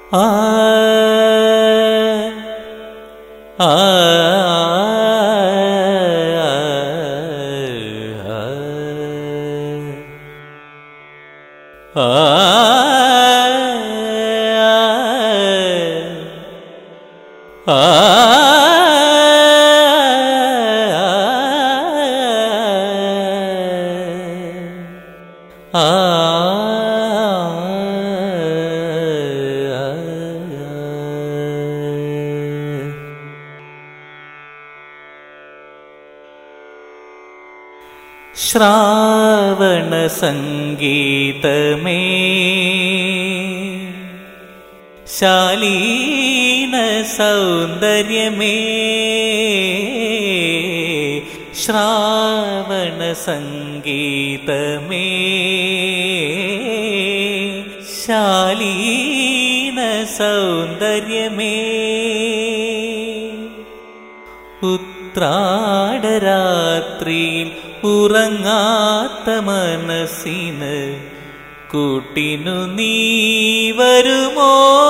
ആ ആ ശ്രാവണ സംഗീതമേ ശാലീന സൗന്ദര്യമേ ശ്രാവണ സംഗീതമേ ശാലീന സൗന്ദര്യമേ ഉത്രാടരാത്രിയിൽ ഉറങ്ങാത്ത മനസ്സിന് കൂട്ടിനു നീ വരുമോ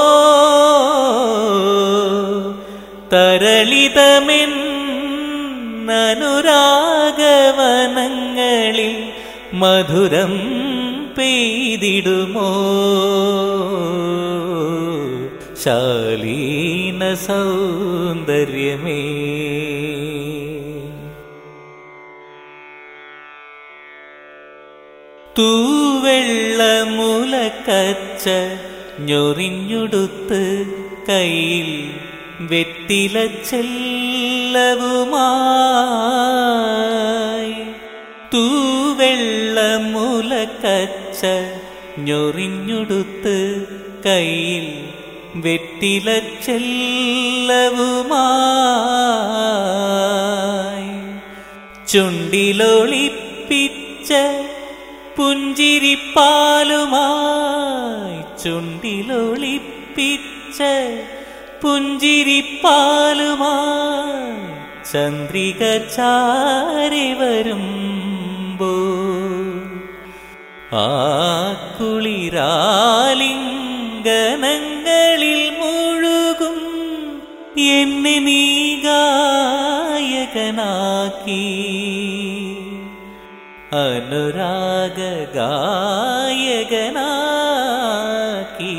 തരളിതമെന്നനുരാഗവനങ്ങളിൽ മധുരം പെയ്തിടുമോ ശാലീന സൗന്ദര്യമേ തൂവെള്ളമുലക്കച്ച ഞൊറിഞ്ഞുടുത്ത് കയ്യിൽ വെറ്റില ചെല്ലവുമായി തൂവെള്ളമുലക്കച്ച ഞൊറിഞ്ഞുടുത്ത് കയ്യിൽ വെറ്റില ചെല്ലവുമായി ചുണ്ടിലൊളിപ്പിച്ച പുഞ്ചിരിപ്പാലുമായി ചുണ്ടിലൊളിപ്പിച്ച പുഞ്ചിരിപ്പാലുമായി ചന്ദ്രിക ചാരി വരുമ്പോ ആ കുളിരാലിംഗനങ്ങളിൽ മുഴുകും എന്നെ നീ ഗായകനാക്കി അനുരാഗ ഗായകനാക്കി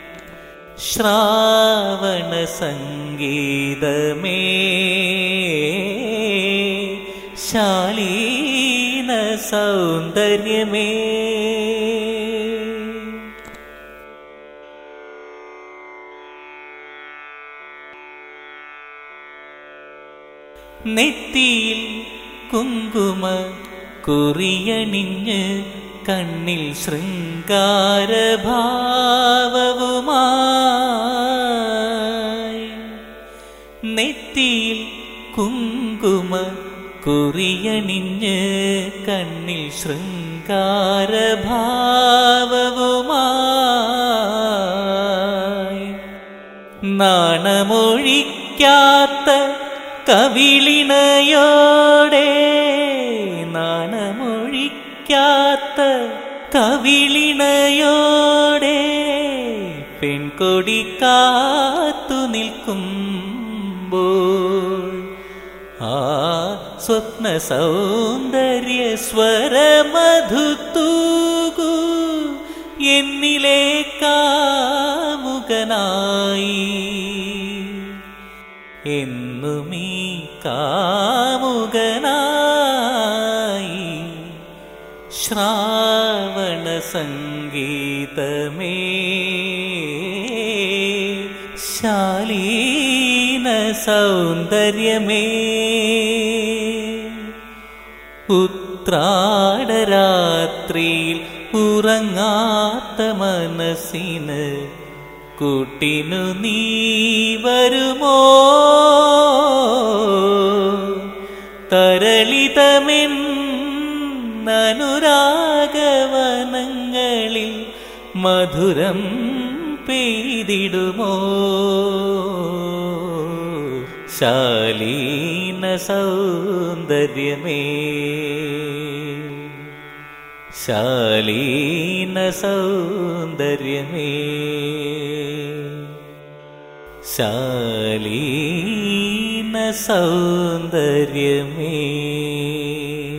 ശ്രാവണ സംഗീതമേ ശാലീന സൗന്ദര്യമേ നെറ്റിയിൽ കുങ്കുമ കുറിയണിഞ്ഞ് കണ്ണിൽ ശൃംഗാരഭാവവുമായി നെറ്റിയിൽ കുങ്കുമ കുറിയണിഞ്ഞ് കണ്ണിൽ ശൃംഗാരഭാവവുമായി നാണമൊഴിക്കാത്ത കവിളിണയോടെ നാണമൊഴിക്കാത്ത കവിളിണയോടെ പെൺകൊടി കാത്തു നിൽക്കുമ്പോൾ ആ സ്വപ്ന സൗന്ദര്യ സ്വരമധുത്തൂകു എന്നിലെ കാമുകനായി എന്നുമീ കാമുകനായി ശ്രാവണ സംഗീതമേ ശാലീന സൗന്ദര്യമേ ഉത്രാടരാത്രിയിൽ ഉറങ്ങാത്ത മനസ്സിന് കൂട്ടിനു നീ വരുമോ തരളിതമെന്നനുരാഗവനങ്ങളിൽ മധുരം പെയ്തിടുമോ ശാലീന സൗന്ദര്യമേ ശാലീന സൗന്ദര്യമേ ശാലീന സൗന്ദര്യമേ